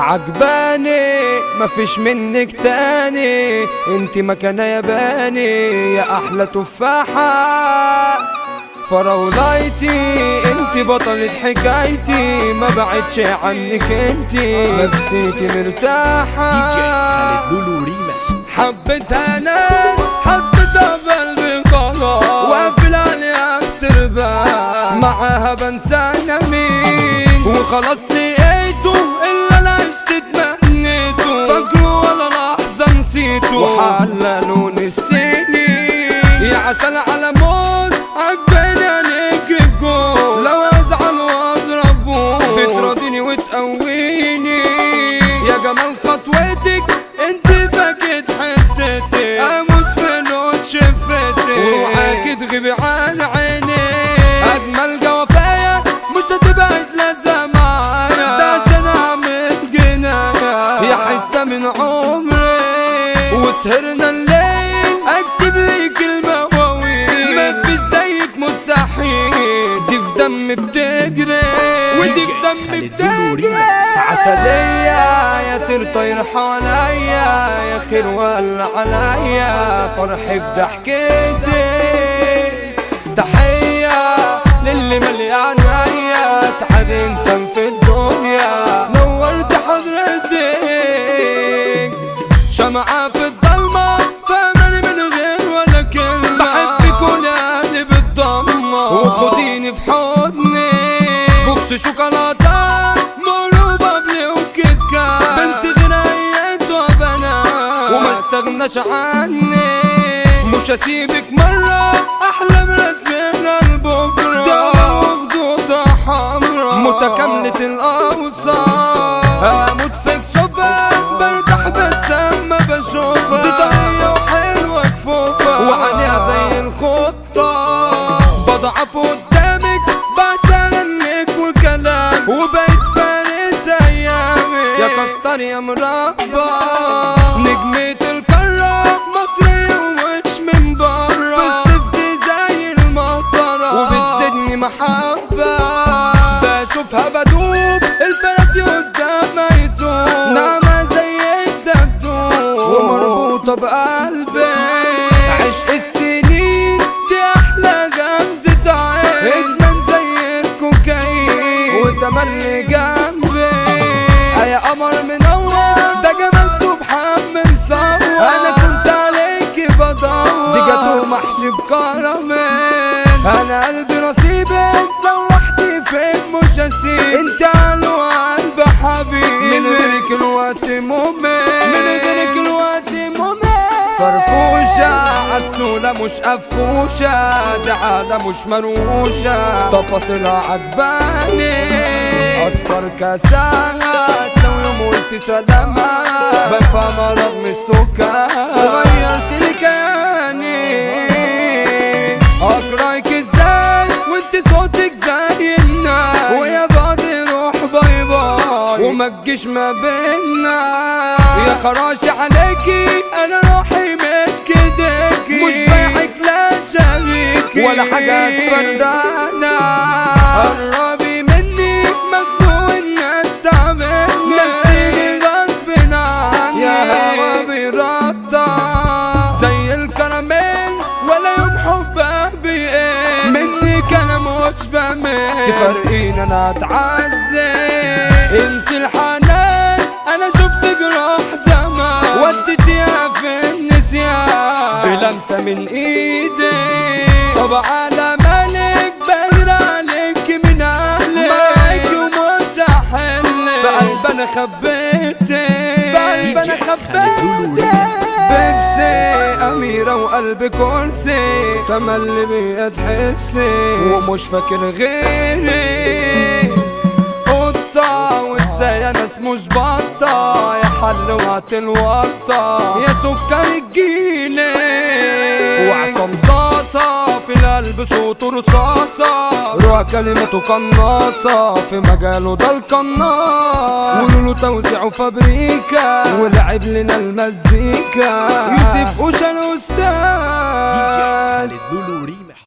عجباني مفيش منك تاني انت مكانة ياباني يا احلى تفاحة فراولايتي انت بطلة حكايتي ما بعدش عنك انت نفسيتي مرتاحة دي جي خالد لولو ريمكس حبيتها ناس حبيتها بقلبي خلاص وقافل عليها بتربح معاها بنسى انا مين وخلاص لقيته اللي انا عشت اتمنيته فاكره ولا لحظة نسيته وحللون السنين يا عسل على موت عجباني عليك الجول لو ازعل واضربه بتراضيني وتقويني يا جمال خطوتك انت فاكت حتتي اموت في لون شفتي وروحك تغيبي عن عيني اجمل جوافايا مش هتبعد لازم معايا ده عشان اعمل جناية يا حتة من عمري وسهرنا الليل اكتب لي كلمة واويل ما في زيك مستحيل دي في دم بتجري ودي في دم خالد لولو بتجري ريمكس. عسلية يا ترطير حواليا يا خير ولا عليا فرحي في ضحكتي تحية للي مليان عيا سعد انسان في الدنيا نورت حضرتك شمعة في الضلمة فهمني من غير ولا كلمة بحبك ونادي بالضمة وخديني في حضني بوكس شوكولاتة مولو بابلي وكيت كات بنت غنيت وبنات وما استغناش عني مش هسيبك مرة أحلام رسمنا لبكرة دولة وخدودة حمرا متكاملة الأوصاف هموت فيك صفا برتاح بس أما بشوفها دي طرية وحلوة كفوفة وعليها زي الخطة بضعف قدامك بعشان انك وكلام وبقيت فارس ايامي يا كستر يا مربى نجمة القارة مصرية ومش من برا في الصيف دي زي المطرة وبتزيدني محبة بشوفها بدوب البلد دي قدامها يدوب نعمة زي الدبدوب ومربوطة بقلبي عشق السنين دي أحلى غمزة عين إدمان زي الكوكايين وتملي جنبي يا قمر منور ده جمال سبحان من صور أنا كنت عليك بدور دي جاتو محشي بكرمين أنا قلبي نصيبك لو وحدي فين مش هسيب انت علو قلب حبيبي من غيرك الوقت ممل من غيرك الوقت ممل فرفوشة عسولة مش قفوشة دعالة مش منوشة تفاصيلها عجباني أسكر كاسات لو يوم قلت سلامات بفهم رغم السكر وغيرت لي كياني أقرأك ازاي وانت صوتك زي الناس ويا بعض روح باي باي وما تجيش ما بينا يا خراشي عليكي انا روحي ملك ايديكي مش بايعك لا شريكي ولا حاجة تفرقنا قربي مني مجنون الناس تعبني نسيني غصب عني يا هوا بيرطع زي الكراميل ولا يوم حبك بيقل منك انا مش بمل تفرقين انا اتعذب انت الحنان انا شفت جراح زمان وديتيها في النسيان بلمسه من ايدي طب على مالك بغير عليك من اهلك معاك ومش هحلك في قلب انا خبيتك في قلب انا خبيتك بيبسي أميرة وقلب كرسي تملي بيا تحسي ومش فاكر غيري قطة وازاي انا مش بطة يا حل وقت الوطة يا سكر الجيلي وعصام صاصة في القلب صوته رصاصة روح كلمته قناصة في مجاله ده القناص قولوا له توزيعه فابريكا ولعب لنا المزيكا يوسف اوشا دي جي الاستاذ خالد لولو ريمكس